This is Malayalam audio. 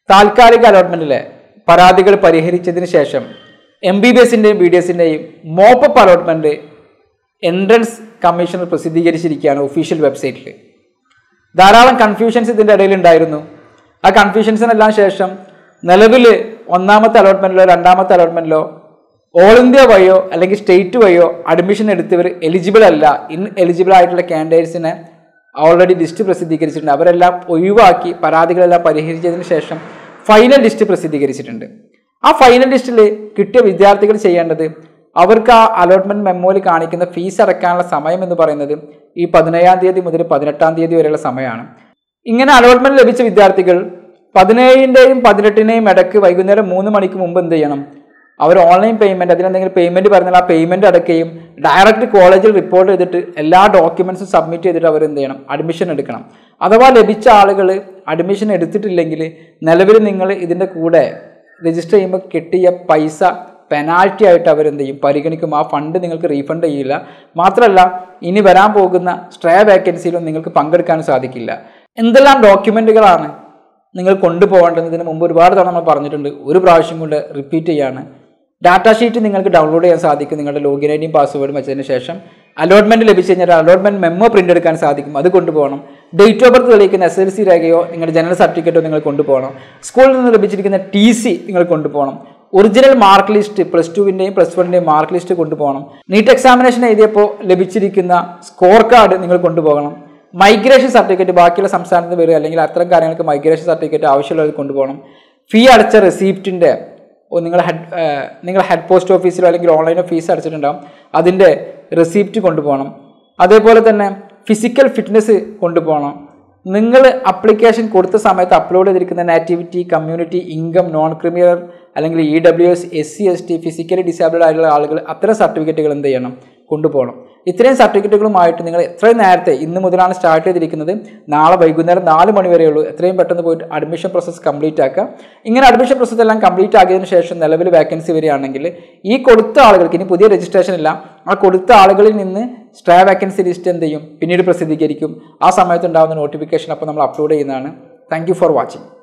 താൽക്കാലിക അലോട്ട്മെന്റിലെ പരാതികൾ പരിഹരിച്ചതിന് ശേഷം എം ബി ബി എസിൻ്റെയും ബി ഡി എസിൻ്റെയും മോപ്പപ്പ് അലോട്ട്മെന്റ് എൻട്രൻസ് കമ്മീഷണർ പ്രസിദ്ധീകരിച്ചിരിക്കുകയാണ് ഒഫീഷ്യൽ വെബ്സൈറ്റിൽ ധാരാളം കൺഫ്യൂഷൻസ് ഇതിൻ്റെ ഇടയിൽ ഉണ്ടായിരുന്നു ആ കൺഫ്യൂഷൻസിനെല്ലാം ശേഷം നിലവിൽ ഒന്നാമത്തെ അലോട്ട്മെൻറ്റിലോ രണ്ടാമത്തെ അലോട്ട്മെൻറ്റിലോ ഓൾ ഇന്ത്യ വഴിയോ അല്ലെങ്കിൽ സ്റ്റേറ്റ് വഴിയോ അഡ്മിഷൻ എടുത്തവർ എലിജിബിൾ അല്ല ഇൻ എലിജിബിൾ ആയിട്ടുള്ള കാൻഡിഡേറ്റ്സിനെ ഓൾറെഡി ലിസ്റ്റ് പ്രസിദ്ധീകരിച്ചിട്ടുണ്ട് അവരെല്ലാം ഒഴിവാക്കി പരാതികളെല്ലാം പരിഹരിച്ചതിന് ശേഷം ഫൈനൽ ലിസ്റ്റ് പ്രസിദ്ധീകരിച്ചിട്ടുണ്ട് ആ ഫൈനൽ ലിസ്റ്റിൽ കിട്ടിയ വിദ്യാർത്ഥികൾ ചെയ്യേണ്ടത് അവർക്ക് ആ അലോട്ട്മെന്റ് മെമ്മോയിൽ കാണിക്കുന്ന ഫീസ് അടക്കാനുള്ള സമയം എന്ന് പറയുന്നത് ഈ പതിനേഴാം തീയതി മുതൽ പതിനെട്ടാം തീയതി വരെയുള്ള സമയമാണ് ഇങ്ങനെ അലോട്ട്മെന്റ് ലഭിച്ച വിദ്യാർത്ഥികൾ പതിനേഴിൻ്റെയും പതിനെട്ടിൻ്റെയും ഇടയ്ക്ക് വൈകുന്നേരം മൂന്ന് മണിക്ക് മുമ്പ് എന്ത് ചെയ്യണം അവർ ഓൺലൈൻ പേയ്മെന്റ് അതിനെന്തെങ്കിലും പേയ്മെന്റ് പറഞ്ഞാൽ ആ പേയ്മെന്റ് അടക്കുകയും ഡയറക്റ്റ് കോളേജിൽ റിപ്പോർട്ട് ചെയ്തിട്ട് എല്ലാ ഡോക്യുമെന്റ്സും സബ്മിറ്റ് ചെയ്തിട്ട് അവർ എന്ത് ചെയ്യണം അഡ്മിഷൻ എടുക്കണം അഥവാ ലഭിച്ച ആളുകൾ അഡ്മിഷൻ എടുത്തിട്ടില്ലെങ്കിൽ നിലവിൽ നിങ്ങൾ ഇതിൻ്റെ കൂടെ രജിസ്റ്റർ ചെയ്യുമ്പോൾ കിട്ടിയ പൈസ പെനാൽറ്റി ആയിട്ട് അവരെന്ത് ചെയ്യും പരിഗണിക്കും ആ ഫണ്ട് നിങ്ങൾക്ക് റീഫണ്ട് ചെയ്യില്ല മാത്രമല്ല ഇനി വരാൻ പോകുന്ന സ്ട്രേ വേക്കൻസിയിലും നിങ്ങൾക്ക് പങ്കെടുക്കാൻ സാധിക്കില്ല എന്തെല്ലാം ഡോക്യുമെൻറ്റുകളാണ് നിങ്ങൾ കൊണ്ടുപോകേണ്ടതിന് മുമ്പ് ഒരുപാട് തവണ നമ്മൾ പറഞ്ഞിട്ടുണ്ട് ഒരു പ്രാവശ്യം കൊണ്ട് റിപ്പീറ്റ് ചെയ്യാണ് ഡാറ്റ ഷീറ്റ് നിങ്ങൾക്ക് ഡൗൺലോഡ് ചെയ്യാൻ സാധിക്കും നിങ്ങളുടെ ലോഗിൻ ഐ ഡിയും പാസ്വേഡും വെച്ചതിന് ശേഷം അലോട്ട്മെന്റ് ലഭിച്ചു കഴിഞ്ഞാൽ അലോട്ട്മെന്റ് മെമ്മോ പ്രിന്റ് എടുക്കാൻ സാധിക്കും അത് കൊണ്ടുപോകണം ഡേറ്റ് ഓഫ് ബർത്ത് തെളിയിക്കുന്ന എസ് എൽ സി രേഖയോ നിങ്ങളുടെ ജനറൽ സർട്ടിഫിക്കറ്റോ നിങ്ങൾ കൊണ്ടുപോകണം സ്കൂളിൽ നിന്ന് ലഭിച്ചിരിക്കുന്ന ടി സി നിങ്ങൾ കൊണ്ടുപോകണം ഒറിജിനൽ മാർക്ക് ലിസ്റ്റ് പ്ലസ് ടുവിൻ്റെയും പ്ലസ് വണ്ണിൻ്റെയും മാർക്ക് ലിസ്റ്റ് കൊണ്ടുപോകണം നീറ്റ് എക്സാമിനേഷൻ എഴുതിയപ്പോൾ ലഭിച്ചിരിക്കുന്ന സ്കോർ കാർഡ് നിങ്ങൾ കൊണ്ടുപോകണം മൈഗ്രേഷൻ സർട്ടിഫിക്കറ്റ് ബാക്കിയുള്ള സംസ്ഥാനത്ത് വരിക അല്ലെങ്കിൽ അത്തരം കാര്യങ്ങൾക്ക് മൈഗ്രേഷൻ സർട്ടിഫിക്കറ്റ് ആവശ്യമുള്ളത് കൊണ്ടുപോകണം ഫീ അടച്ച റെസീപ്റ്റിൻ്റെ നിങ്ങൾ ഹെഡ് നിങ്ങൾ ഹെഡ് പോസ്റ്റ് ഓഫീസിലോ അല്ലെങ്കിൽ ഓൺലൈനോ ഫീസ് അടച്ചിട്ടുണ്ടാകും അതിൻ്റെ റെസീപ്റ്റ് കൊണ്ടുപോകണം അതേപോലെ തന്നെ ഫിസിക്കൽ ഫിറ്റ്നസ് കൊണ്ടുപോകണം നിങ്ങൾ അപ്ലിക്കേഷൻ കൊടുത്ത സമയത്ത് അപ്ലോഡ് ചെയ്തിരിക്കുന്ന nativity community income non criminal അല്ലെങ്കിൽ E W S S C S T physically disabled ആയിട്ടുള്ള ആളുകൾ അത്തരം സർട്ടിഫിക്കറ്റുകൾ എന്ത് ചെയ്യണം കൊണ്ടുപോകണം ഇത്രയും സർട്ടിഫിക്കറ്റുകളുമായിട്ട് നിങ്ങൾ എത്രയും നേരത്തെ ഇന്ന് മുതലാണ് സ്റ്റാർട്ട് ചെയ്തിരിക്കുന്നത് നാളെ വൈകുന്നേരം നാല് മണി വരെയുള്ളൂ എത്രയും പെട്ടെന്ന് പോയിട്ട് അഡ്മിഷൻ പ്രോസസ്സ് കംപ്ലീറ്റ് ആക്കുക ഇങ്ങനെ അഡ്മിഷൻ പ്രോസസ്സ് എല്ലാം കംപ്ലീറ്റ് ആക്കിയതിനു ശേഷം നിലവിൽ വേക്കൻസി വരികയാണെങ്കിൽ ഈ കൊടുത്ത ആളുകൾക്ക് ഇനി പുതിയ രജിസ്ട്രേഷൻ ഇല്ല ആ കൊടുത്ത ആളുകളിൽ നിന്ന് സ്ട്രേ വേക്കൻസി ലിസ്റ്റ് എന്ത് ചെയ്യും പിന്നീട് പ്രസിദ്ധീകരിക്കും ആ സമയത്ത് ഉണ്ടാകുന്ന നോട്ടിഫിക്കേഷൻ അപ്പോൾ നമ്മൾ അപ്ലോഡ് ചെയ്യുന്നതാണ് താങ്ക് ഫോർ വാച്ചിങ്